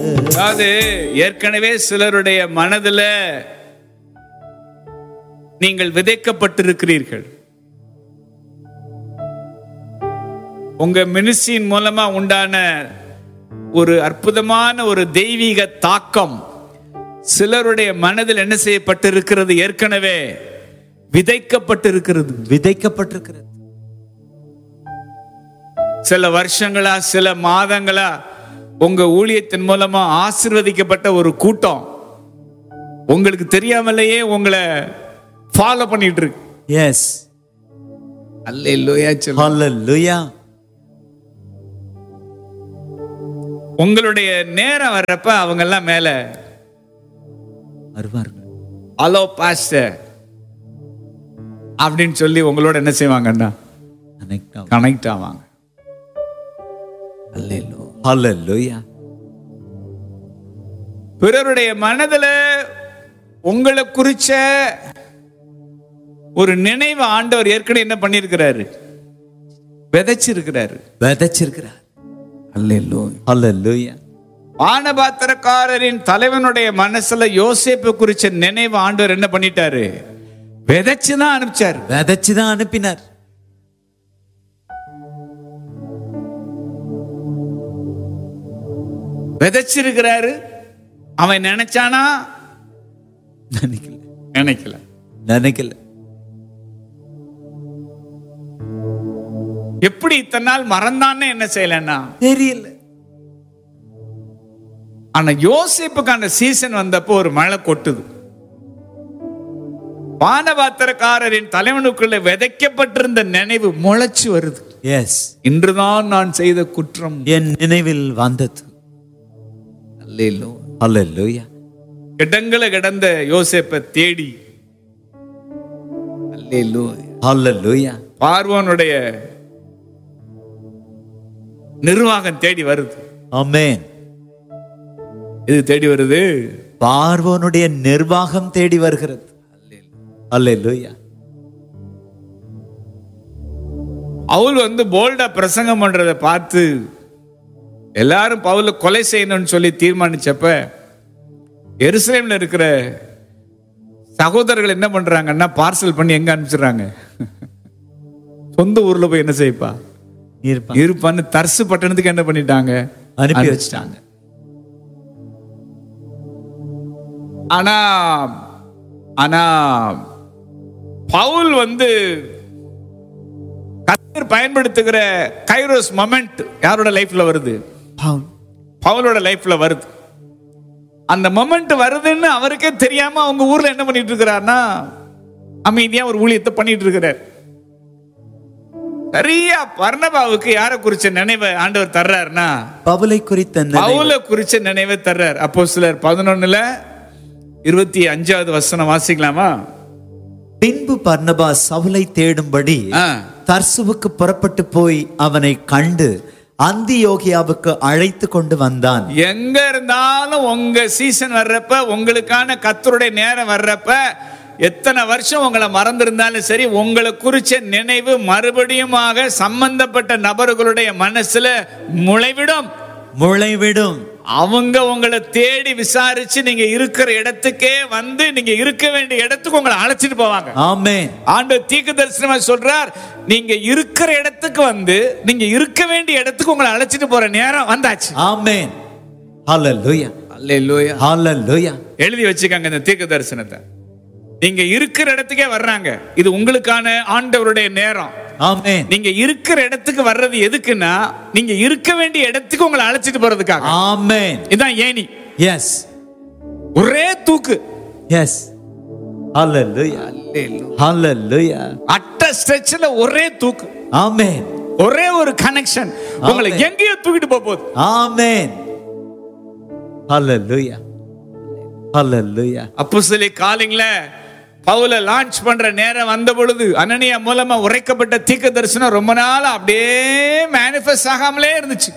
அதாவது ஏற்கனவே சிலருடைய மனதுல நீங்கள் விதைக்கப்பட்டிருக்கிறீர்கள் உங்க மினிஸ்ட்ரியின் மூலமா உண்டான ஒரு அற்புதமான ஒரு தெய்வீக தாக்கம் சிலருடைய மனதில் என்ன செய்யப்பட்டிருக்கிறது ஏற்கனவே விதைக்கப்பட்டிருக்கிறது விதைக்கப்பட்டிருக்கிறது சில வருஷங்களா சில மாதங்களா உங்க ஊழியத்தின் மூலமா ஆசிர்வதிக்கப்பட்ட ஒரு கூட்டம் உங்களுக்கு தெரியாமலேயே உங்களை ஃபாலோ பண்ணிட்டு இருக்கு எஸ் அல்லேலூயா சொல்லுங்க. ஹalleluya உங்களுடைய நேரம் வர்றப்ப அவங்க எல்லாம் மேல வருவார்கள் ஹலோ பாஸ்டர் அப்படின்னு சொல்லி உங்களோட என்ன செய்வாங்கன்னா கனெக்ட் ஆகும் கனெக்ட் ஆவாங்க அல்லேலூயா ஹalleluya பிறருடைய மனதுல உங்களை குறிச்ச ஒரு நினைவு ஆண்டவர் ஏற்கனவே என்ன பண்ணியிருக்கிறாரு விதைச்சிருக்கிறாரு விதைச்சிருக்கிறார் ஹalleluya பானபாத்திரக்காரரின் தலைவனுடைய மனசுல யோசேப்பு குறிச்ச நினைவு ஆண்டவர் என்ன பண்ணிட்டாரு விதைச்சுதான் அனுப்பிச்சாரு விதைச்சு தான் அனுப்பினார் விதைச்சிருக்கிறாரு அவன் நினைச்சானா நினைக்கல நினைக்கல நினைக்கல எப்படி இத்தனை நாள் மறந்தான்னு என்ன செய்யலன்னா தெரியல ஆனா யோசிப்புக்கான சீசன் வந்தப்போ ஒரு மழை கொட்டுது பானபாத்திரக்காரரின் தலைவனுக்குள்ள விதைக்கப்பட்டிருந்த நினைவு முளைச்சு வருது எஸ் இன்றுதான் நான் செய்த குற்றம் என் நினைவில் வந்தது ஹalleluya கிடங்கள கிடந்த யோசேப்பை தேடி அல்லேலூயா. ஹalleluya பார்வோனுடைய நிர்வாகம் தேடி வருது ஆமென் இது தேடி வருது பார்வோனுடைய நிர்வாகம் தேடி வருகிறது ஹalleluya பவுல் வந்து போல்டா பிரசங்கம் பண்றதை பார்த்து எல்லாரும் பவுல கொலை செய்யணும்னு சொல்லி தீர்மானிச்சப்ப எருசலேம்ல இருக்கிற சகோதரர்கள் என்ன பண்றாங்கன்னா பார்சல் பண்ணி எங்க அனுப்பிச்சிடுறாங்க சொந்த ஊர்ல போய் என்ன செய்ப்பா இருப்பான் இருப்பான்னு தர்சு பட்டணத்துக்கு என்ன பண்ணிட்டாங்க அனுப்பி வச்சுட்டாங்க ஆனா ஆனா பவுல் வந்து கத்தர் பயன்படுத்துகிற கைரோஸ் மொமெண்ட் யாரோட லைஃப்ல வருது பவுல் பவுலோட லைஃப்ல வருது அந்த மொமெண்ட் வருதுன்னு அவருக்கே தெரியாம அவங்க ஊர்ல என்ன பண்ணிட்டு இருக்கிறாருன்னா அமைதியா ஒரு ஊழியத்தை பண்ணிட்டு இருக்கிறார் சரியா பர்ணபாவுக்கு யாரை குறிச்ச நினைவை ஆண்டவர் தர்றாருன்னா பவுலை குறித்த நினைவு. பவுல குறிச்ச நினைவை தர்றார் அப்போ சிலர் பதினொன்னுல இருபத்தி அஞ்சாவது வசனம் வாசிக்கலாமா பின்பு பர்னபா சவுலை தேடும்படி ஆ. தர்சுவுக்கு புறப்பட்டு போய் அவனை கண்டு அந்தியோகியாவுக்கு அழைத்து கொண்டு வந்தான் எங்க இருந்தாலும் உங்க சீசன் வர்றப்ப உங்களுக்கான கத்தருடைய நேரம் வர்றப்ப எத்தனை வருஷம் உங்களை மறந்திருந்தாலும் சரி உங்களை குறிச்ச நினைவு மறுபடியுமாக சம்பந்தப்பட்ட நபர்களுடைய மனசுல முளைவிடும் முளைவிடும் அவங்க உங்களை தேடி விசாரிச்சு நீங்க இருக்கிற இடத்துக்கே வந்து நீங்க இருக்க வேண்டிய இடத்துக்கு உங்களை அழைச்சிட்டு போவாங்க ஆமென் ஆண்டவர் தீர்க்க தரிசனமா சொல்றார் நீங்க இருக்கிற இடத்துக்கு வந்து நீங்க இருக்க வேண்டிய இடத்துக்கு உங்களை அழைச்சிட்டு போற நேரம் வந்தாச்சு ஆமென் ஹalleluya அல்லேலூயா ஹalleluya எழுதி வச்சுக்கங்க இந்த தீர்க்க தரிசனத்தை நீங்க இருக்கிற இடத்துக்கே வர்றாங்க இது உங்களுக்கான ஆண்டவருடைய நேரம் ஆமென் நீங்க இருக்கிற இடத்துக்கு வர்றது எதுக்குன்னா நீங்க இருக்க வேண்டிய இடத்துக்கு உங்களை அழைச்சிட்டு போறதுக்காக ஆமென் இதான் ஏணி எஸ் ஒரே தூக்கு எஸ் ஹalleluya ஹalleluya அட்ட ஸ்ட்ரெச்ல ஒரே தூக்கு ஆமென் ஒரே ஒரு கனெக்ஷன் உங்களை ஆமென். எங்கேயோ தூக்கிட்டு போக போகுது ஆமென் ஹalleluya ஹalleluya அப்போ சில காலிங்ல பவுல லான்ச் பண்ற நேரம் வந்த பொழுது அனனியா மூலமா உரைக்கப்பட்ட தீர்க்க தரிசனம் ரொம்ப நாள் அப்படியே மேனிஃபெஸ்ட் ஆகாமலே இருந்துச்சு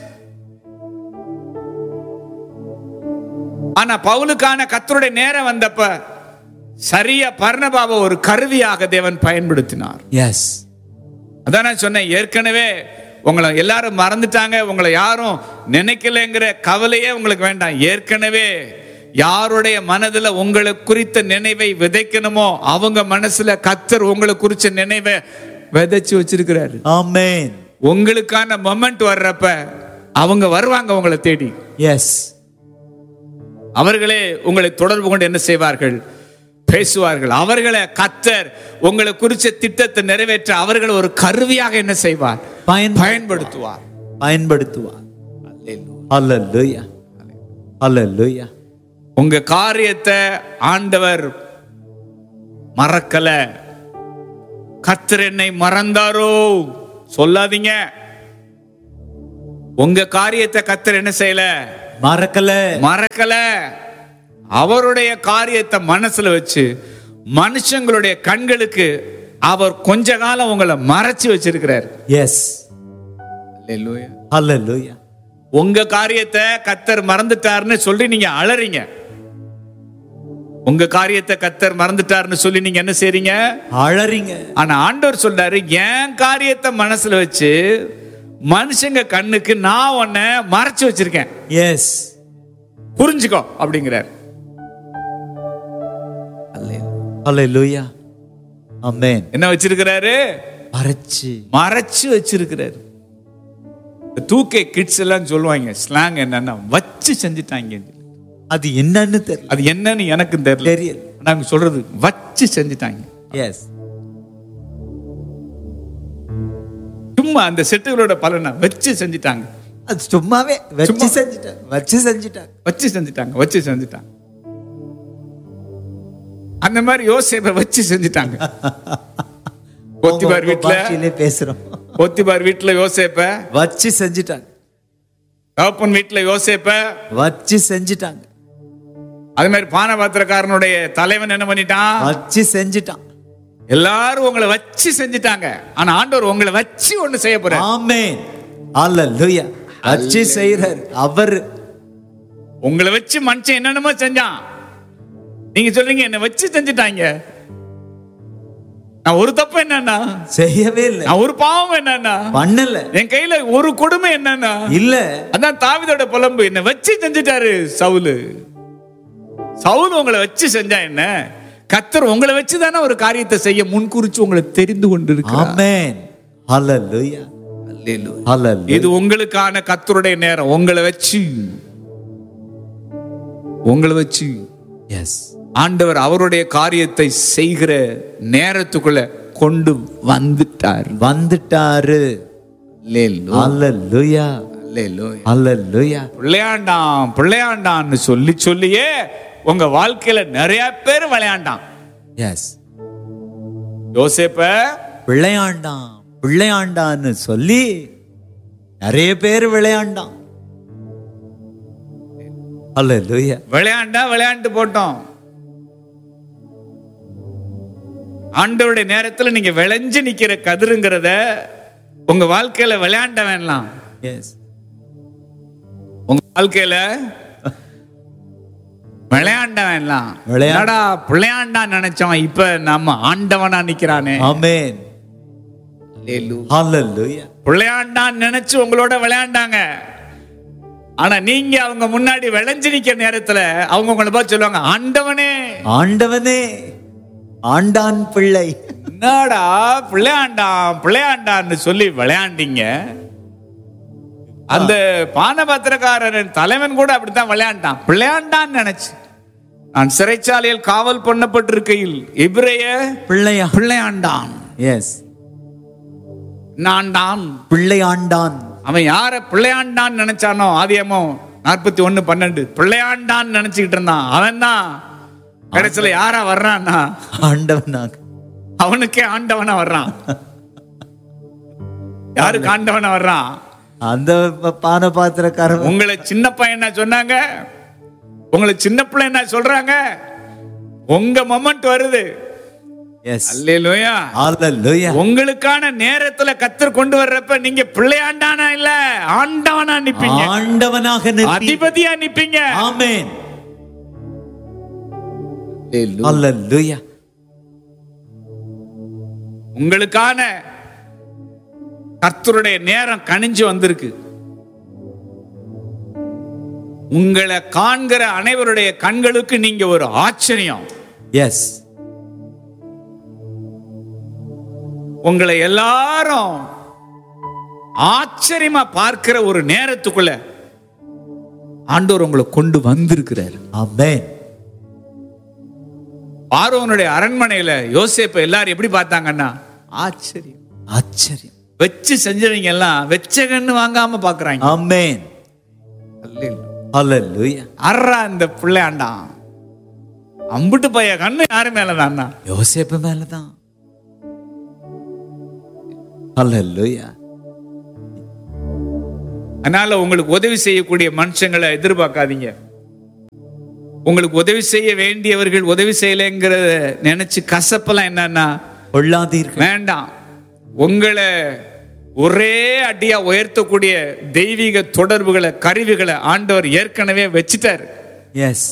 ஆனா பவுலுக்கான கத்தருடைய நேரம் வந்தப்ப சரியா பர்ணபாவை ஒரு கருவியாக தேவன் பயன்படுத்தினார் எஸ் அதான் நான் சொன்னேன் ஏற்கனவே உங்களை எல்லாரும் மறந்துட்டாங்க உங்களை யாரும் நினைக்கலைங்கிற கவலையே உங்களுக்கு வேண்டாம் ஏற்கனவே யாருடைய மனதுல உங்களை குறித்த நினைவை விதைக்கணுமோ அவங்க மனசுல கத்தர் உங்களை குறிச்ச நினைவை விதைச்சு வச்சிருக்கிறாரு ஆமென் உங்களுக்கான மொமெண்ட் வர்றப்ப அவங்க வருவாங்க உங்களை தேடி எஸ் அவர்களே உங்களை தொடர்பு கொண்டு என்ன செய்வார்கள் பேசுவார்கள் அவர்களை கத்தர் உங்களை குறிச்ச திட்டத்தை நிறைவேற்ற அவர்களை ஒரு கருவியாக என்ன செய்வார் பயன் பயன்படுத்துவார் பயன்படுத்துவார் அல்லேலூயா அல்லேலூயா உங்க காரியத்தை ஆண்டவர் மறக்கல கத்தர் என்னை மறந்தாரோ சொல்லாதீங்க உங்க காரியத்தை கத்தர் என்ன செய்யல மறக்கல மறக்கல அவருடைய காரியத்தை மனசுல வச்சு மனுஷங்களுடைய கண்களுக்கு அவர் கொஞ்ச காலம் உங்களை மறைச்சு வச்சிருக்கிறார் எஸ் அல்லேலூயா. அல்லேலூயா உங்க காரியத்தை கத்தர் மறந்துட்டாருன்னு சொல்லி நீங்க அலறீங்க உங்க காரியத்தை கத்தர் மறந்துட்டாருன்னு சொல்லி நீங்க என்ன செய்றீங்க அழறீங்க ஆனா ஆண்டவர் சொல்றாரு என் காரியத்தை மனசுல வச்சு மனுஷங்க கண்ணுக்கு நான் உன்னை மறைச்சு வச்சிருக்கேன் எஸ் புரிஞ்சுக்கோ அப்படிங்கிறார் அல்லேலூயா ஆமென் என்ன வச்சிருக்கிறாரு மறைச்சு மறைச்சு வச்சிருக்கிறாரு தூக்கே கிட்ஸ் எல்லாம் சொல்லுவாங்க ஸ்லாங் என்னன்னா வச்சு செஞ்சுட்டாங்க அது என்னன்னு தெரியல அது என்னன்னு எனக்கும் தெரியல தெரியல நாங்க சொல்றது வச்சு செஞ்சுட்டாங்க எஸ் சும்மா அந்த செட்டுகளோட பலனை வச்சு செஞ்சுட்டாங்க அது சும்மாவே வச்சு சும்மா. செஞ்சுட்டாங்க வச்சு செஞ்சுட்டாங்க வச்சு செஞ்சுட்டாங்க வச்சு செஞ்சுட்டாங்க அந்த மாதிரி யோசேப்பை வச்சு செஞ்சுட்டாங்க போத்திபார் உங்க வீட்டுல பாஷையிலே பேசுறோம் போத்திபார் வீட்டுல யோசேப்ப வச்சு செஞ்சுட்டாங்க தகப்பன் வீட்டுல யோசேப்ப வச்சு செஞ்சுட்டாங்க அது மாதிரி பானபாத்திரக்காரனுடைய தலைவன் என்ன பண்ணிட்டான் வச்சு செஞ்சுட்டான் எல்லாரும் உங்களை வச்சு செஞ்சுட்டாங்க ஆனா ஆண்டவர் உங்களை வச்சு ஒண்ணு செய்ய போறார் ஆமென் அல்லேலூயா வச்சு செய்யறார் அவர் உங்களை வச்சு மனுஷன் என்னென்னமோ செஞ்சான் நீங்க சொல்றீங்க என்ன வச்சு செஞ்சுட்டாங்க நான் ஒரு தப்பு என்னன்னா செய்யவே இல்லை நான் ஒரு பாவம் என்னன்னா பண்ணல என் கையில ஒரு கொடுமை என்னன்னா இல்ல அதான் தாவிதோட புலம்பு என்ன வச்சு செஞ்சுட்டாரு சவுலு சவுல் உங்களை வச்சு செஞ்சா என்ன கத்தர் உங்களை வச்சு தானே ஒரு காரியத்தை செய்ய முன்குறிச்சு உங்களை தெரிந்து கொண்டு ஆமென் அல்லேலூயா அல்லேலூயா இது உங்களுக்கான கத்தருடைய நேரம் உங்களை வச்சு உங்களை வச்சு எஸ் ஆண்டவர் அவருடைய காரியத்தை செய்கிற நேரத்துக்குள்ள கொண்டு வந்துட்டார் வந்துட்டாரு அல்லேலூயா அல்லேலூயா பிள்ளையாண்டான் பிள்ளையாண்டான்னு சொல்லி சொல்லியே உங்க வாழ்க்கையில நிறைய பேர் விளையாண்டான் எஸ் யோசேப்ப விளையாண்டான் விளையாண்டான்னு சொல்லி நிறைய பேர் விளையாண்டான் அல்லேலூயா விளையாண்டா விளையாண்டு போட்டோம் ஆண்டவருடைய நேரத்துல நீங்க விளைஞ்சு நிக்கிற கதிருங்கிறத உங்க வாழ்க்கையில விளையாண்ட வேணலாம் எஸ் உங்க வாழ்க்கையில விளையாண்ட வேணலாம் விளையா- என்னடா பிள்ளையாண்டா நினைச்சோம் இப்ப நம்ம ஆண்டவனா நிக்கிறானே ஆமென் அல்லேலூயா பிள்ளையாண்டான்னு நினைச்சு உங்களோட விளையாண்டாங்க ஆனா நீங்க அவங்க முன்னாடி விளைஞ்சு நிக்கிற நேரத்துல அவங்க உங்களை பார்த்து சொல்லுவாங்க ஆண்டவனே ஆண்டவனே ஆண்டான் பிள்ளை என்னடா பிள்ளையாண்டான் பிள்ளையாண்டான்னு சொல்லி விளையாண்டீங்க அந்த பானபத்திரக்காரன் தலைவன் கூட அப்படித்தான் விளையாண்டான் பிள்ளையாண்டான்னு நினைச்சு நான் சிறைச்சாலையில் காவல் பண்ணப்பட்டிருக்கையில் இப்ரைய பிள்ளையா பிள்ளையாண்டான் எஸ் நான்டான் பிள்ளை ஆண்டான் அவன் யார பிள்ளையாண்டான்னு நினைச்சானோ ஆதியமோ நாற்பத்தி ஒண்ணு பன்னெண்டு பிள்ளையாண்டான்னு நினைச்சுக்கிட்டு இருந்தான் அவன் தான் கடைசியில யாரா வர்றான்னா ஆண்டவனாக அவனுக்கே ஆண்டவனா வர்றான் யாருக்கு ஆண்டவனா வர்றான் அந்த ப- பான பாத்திரக்காரன் உங்களை சின்ன பையன் என்ன சொன்னாங்க உங்களை சின்ன பிள்ளை என்ன சொல்றாங்க உங்க மொமெண்ட் வருது எஸ் அல்லேலூயா அல்லேலூயா உங்களுக்கான நேரத்துல கத்தர் கொண்டு வர்றப்ப நீங்க பிள்ளையாண்டானா இல்ல ஆண்டவனா நிப்பீங்க ஆண்டவனாக நிற்பீர். அதிபதியா நிப்பீங்க ஆமென் அல்லேலூயா உங்களுக்கான கர்த்தருடைய நேரம் கனிஞ்சு வந்திருக்கு உங்களை காண்கிற அனைவருடைய கண்களுக்கு நீங்க ஒரு ஆச்சரியம் எஸ் உங்களை எல்லாரும் ஆச்சரியமா பார்க்கிற ஒரு நேரத்துக்குள்ள ஆண்டவர் உங்களை கொண்டு வந்திருக்கிறார் ஆமென் பார்வோனுடைய அரண்மனையில யோசேப்பை எல்லாரும் எப்படி பார்த்தாங்கன்னா ஆச்சரியம் ஆச்சரியம் வச்சு செஞ்சவங்க எல்லாம் வெச்ச கண்ணு வாங்காம பாக்குறாங்க ஆமென் ஹalleluya அறா இந்த பிள்ளையாண்டா அம்புட்டு பைய கண்ணு யாரு மேலதான்னா யோசேப்பு மேலதான் ஹalleluya அதனால உங்களுக்கு உதவி செய்யக்கூடிய மனுஷங்களை எதிர்பார்க்காதீங்க உங்களுக்கு உதவி செய்ய வேண்டியவர்கள் உதவி செய்யலைங்கிறத நினைச்சு கசப்பெல்லாம் என்னன்னா கொள்ளாதீர்கள் வேண்டாம் உங்களை ஒரே அடியா உயர்த்தக்கூடிய தெய்வீக தொடர்புகளை கருவிகளை ஆண்டவர் ஏற்கனவே வச்சுட்டாரு எஸ்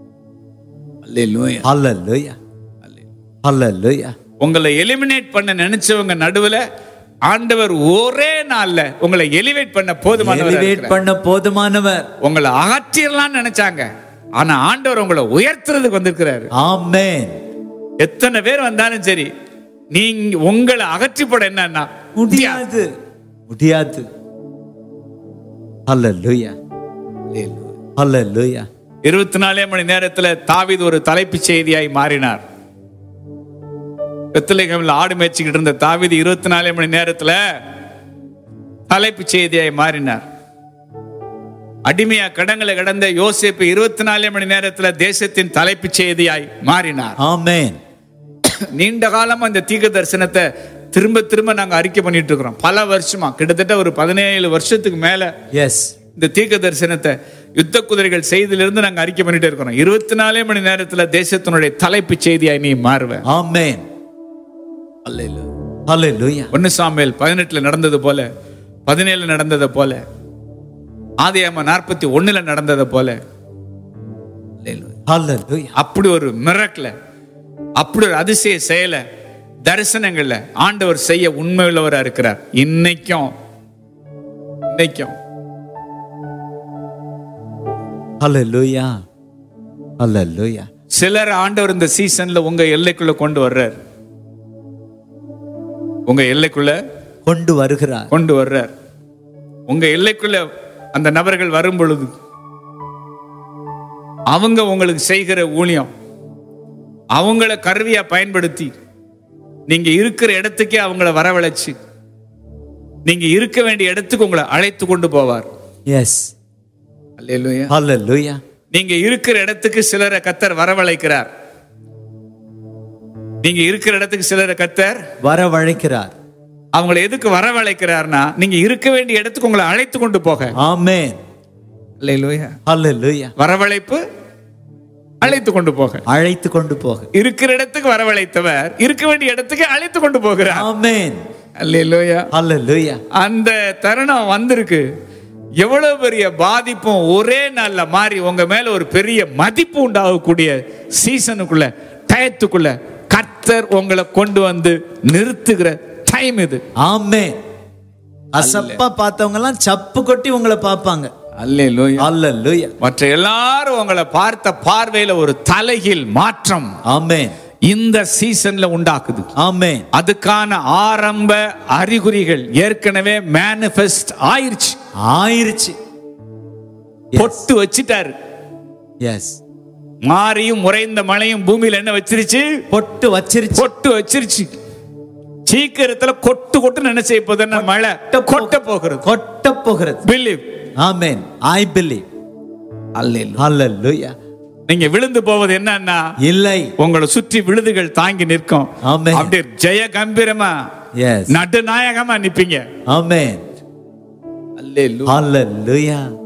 ஹalleluya ஹalleluya உங்களை எலிமினேட் பண்ண நினைச்சவங்க நடுவுல ஆண்டவர் ஒரே நாள்ல உங்களை எலிவேட் பண்ண போதுமானவர் எலிவேட் பண்ண போதுமானவர் உங்களை அகற்றிடலாம்னு நினைச்சாங்க ஆனா ஆண்டவர் உங்களை உயர்த்துறதுக்கு வந்திருக்கிறாரு ஆமென் எத்தனை பேர் வந்தாலும் சரி நீங்க உங்களை அகற்றி போட என்னன்னா முடியாது முடியாது ஹalleluya ஹalleluya இருபத்தி நாலே மணி நேரத்துல தாவீது ஒரு தலைப்புச் செய்தியாய் மாறினார் பெத்தலேகமில் ஆடு மேய்ச்சிக்கிட்டு இருந்த தாவீது இருபத்தி நாலே மணி நேரத்துல தலைப்புச் செய்தியாய் மாறினார் அடிமையா கடங்களை கடந்த யோசேப்பு இருபத்தி நாலே மணி நேரத்துல தேசத்தின் தலைப்புச் செய்தியாய் மாறினார் ஆமென் நீண்ட காலமா இந்த தீர்க்க தரிசனத்தை திரும்ப திரும்ப நாங்க அறிக்கை பண்ணிட்டு இருக்கிறோம் பல வருஷமா கிட்டத்தட்ட ஒரு பதினேழு வருஷத்துக்கு மேல எஸ் இந்த தீர்க்க தரிசனத்தை யுத்த குதிரைகள் செய்திலிருந்து நாங்க அறிக்கை பண்ணிட்டு இருக்கிறோம் இருபத்தி நாலே மணி நேரத்துல தேசத்தினுடைய தலைப்புச் செய்தியாய் நீ மாறுவ ஆமென் ஹalleluya ஒன்னு சாமியல் பதினெட்டுல நடந்தது போல பதினேழு நடந்தது போல ஆதியாம நாற்பத்தி ஒண்ணுல நடந்தது போல ஹalleluya அப்படி ஒரு மிரக்கல அப்படி ஒரு அதிசய செயல தரிசனங்கள்ல ஆண்டவர் செய்ய உண்மை உள்ளவரா இருக்கிறார் இன்னைக்கும் இன்னைக்கும் ஹalleluya ஹalleluya சிலர் ஆண்டவர் இந்த சீசன்ல உங்க எல்லைக்குள்ள கொண்டு வர்றார் உங்க எல்லைக்குள்ள கொண்டு வருகிறார் கொண்டு வர்றார் உங்க எல்லைக்குள்ள அந்த நபர்கள் வரும் பொழுது அவங்க உங்களுக்கு செய்கிற ஊழியம் அவங்கள கருவியா பயன்படுத்தி நீங்க இருக்கிற இடத்துக்கே அவங்கள வரவழைச்சு நீங்க இருக்க வேண்டிய இடத்துக்கு உங்களை அழைத்து கொண்டு போவார் எஸ் அல்லேலூயா ஹalleluya நீங்க இருக்கிற இடத்துக்கு சிலரை கத்தர் வரவழைக்கிறார் நீங்க இருக்கிற இடத்துக்கு சிலரை கத்தர் வரவழைக்கிறார் அவங்களை எதுக்கு வரவழைக்கிறார்னா நீங்க இருக்க வேண்டிய இடத்துக்கு உங்களை அழைத்து கொண்டு போக ஆமென் அல்லேலூயா ஹalleluya வரவழைப்பு அழைத்து கொண்டு போக அழைத்து கொண்டு போக இருக்கிற இடத்துக்கு வரவழைத்தவர் இருக்க வேண்டிய இடத்துக்கு அழைத்து கொண்டு போகிறார் ஆமென் அல்லேலூயா ஹalleluya அந்த தருணம் வந்திருக்கு எவ்வளவு பெரிய பாதிப்பும் ஒரே நாள்ல மாறி உங்க மேல ஒரு பெரிய மதிப்பு உண்டாகக்கூடிய சீசனுக்குள்ள டயத்துக்குள்ள கர்த்தர் உங்களை கொண்டு வந்து நிறுத்துகிற டைம் இது ஆமென் அசப்பா பார்த்தவங்க எல்லாம் சப்பு கொட்டி உங்களை பார்ப்பாங்க அல்லேலூயா ஹalleluya மற்ற எல்லாரும் உங்களை பார்த்த பார்வையில ஒரு தலைகீழ் மாற்றம் ஆமென் இந்த சீசன்ல உண்டாக்குது ஆமென் அதுக்கான ஆரம்ப அறிகுறிகள் ஏற்கனவே மேனிஃபெஸ்ட் ஆயிருச்சு ஆயிருச்சு பொட்டு வச்சிட்டாரு எஸ் மாரியும் உறைந்த மழையும் பூமியில என்ன வச்சிருச்சு பொட்டு வச்சிருச்சு பொட்டு வச்சிருச்சு சீக்கிரத்துல கொட்டு கொட்டு என்ன செய்ய போகுதுன்னா மழை கொட்ட போகிறது கொட்ட போகிறது பிலீவ் ஆமென் ஐ பிலீவ் ஹalleluya நீங்க விழுந்து போவது என்னன்னா இல்லை உங்களை சுற்றி விழுதுகள் தாங்கி நிற்கும் ஆமென். அப்படியே ஜெய கம்பீரமா எஸ் நடுநாயகமா நிப்பீங்க ஆமென் ஹalleluya